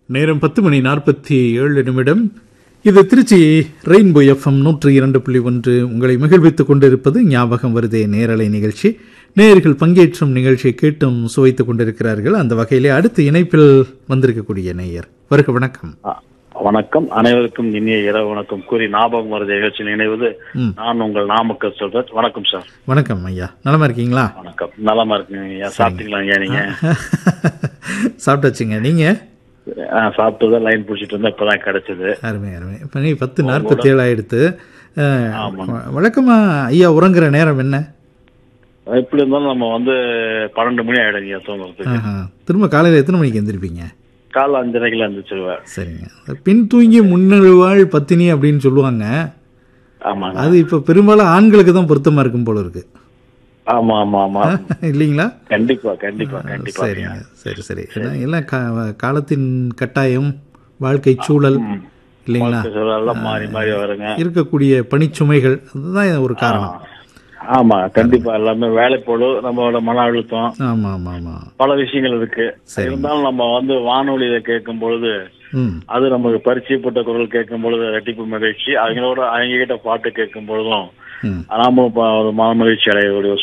நேரம் பத்து மணி நாற்பத்தி ஏழு நிமிடம் இது திருச்சி ரெயின்போ எஃப்எம் நூற்றி இரண்டு புள்ளி ஒன்று உங்களை மகிழ்வித்துக் கொண்டிருப்பது ஞாபகம் வருதே நேரலை நிகழ்ச்சி நேயர்கள் பங்கேற்றும் நிகழ்ச்சியை கேட்டும் சுவைத்துக் கொண்டிருக்கிறார்கள் அந்த வகையிலே அடுத்த இணைப்பில் வந்திருக்கக்கூடிய நேயர் வருக வணக்கம் அ, வணக்கம் அனைவருக்கும் இனிய இரவு வணக்கம் கூறி ஞாபகம் வருது நிகழ்ச்சியில் இணைவது ம். நான் உங்கள் நாமக்கல் சொல்றேன் வணக்கம் சார் வணக்கம் ஐயா நலமா இருக்கீங்களா வணக்கம் நலமா இருக்குங்க ஐயா சாப்பிட்டீங்களா ஐயா நீங்க சாப்பிட்டாச்சுங்க நீங்க ஆ, சாப்பிட்டு லைன் பிடிச்சிட்டு இருந்தா இப்பதான் கிடைச்சது அருமை அருமை இப்போ நீ பத்து நாற்பத்தி ஏழு ஆயிடுத்து அஹ், ஆமாங்க. வ- வழக்கமா ஐயா உறங்குற நேரம் என்ன எப்படி இருந்தாலும் நம்ம வந்து பன்னெண்டு மணி ஆயிடுங்க ஐயா தூங்குறதுக்கு ஆஹா. திரும்ப காலையில் எத்தனை மணிக்கு எந்திருப்பீங்க காலை அஞ்சரைக்குல இருந்துச்சுருவேன் சரிங்க பின் தூங்கி முன்னெழுவாள் பத்தினி அப்படின்னு சொல்லுவாங்க ஆமாங்க அது இப்போ பெரும்பாலும் ஆண்களுக்கு தான் பொருத்தமா இருக்கும் போல இருக்கு ஆமா ஆமா ஆமா இல்லைங்களா கண்டிப்பா கண்டிப்பா கண்டிப்பா சரிங்க சரி சரி ஏன்னா எல்லாம் கா- காலத்தின் கட்டாயம் வாழ்க்கை சூழல் இல்லைங்களா வாழ்க்கை சூழல்லாம் மாறி மாறி வருங்க இருக்கக்கூடிய பணிச்சுமைகள் அதுதான் ஒரு காரணம் ஆமா கண்டிப்பா எல்லாமே வேலைப்போடு நம்மளோட மன அழுத்தம் ஆமா ஆமா ஆமா பல விஷயங்கள் இருக்கு இருந்தாலும் நம்ம வந்து வானொலியில கேட்கும் பொழுது ம் அது நமக்கு பரிச்சயப்பட்ட குரல் கேட்கும் பொழுது ரெட்டிப்பு மகிழ்ச்சி அவங்களோட அவங்க கிட்ட பாட்டு கேட்கும் பொழுதும் ம் நாமும் ப- ஒரு மன மகிழ்ச்சி அடையக்கூடிய ஒரு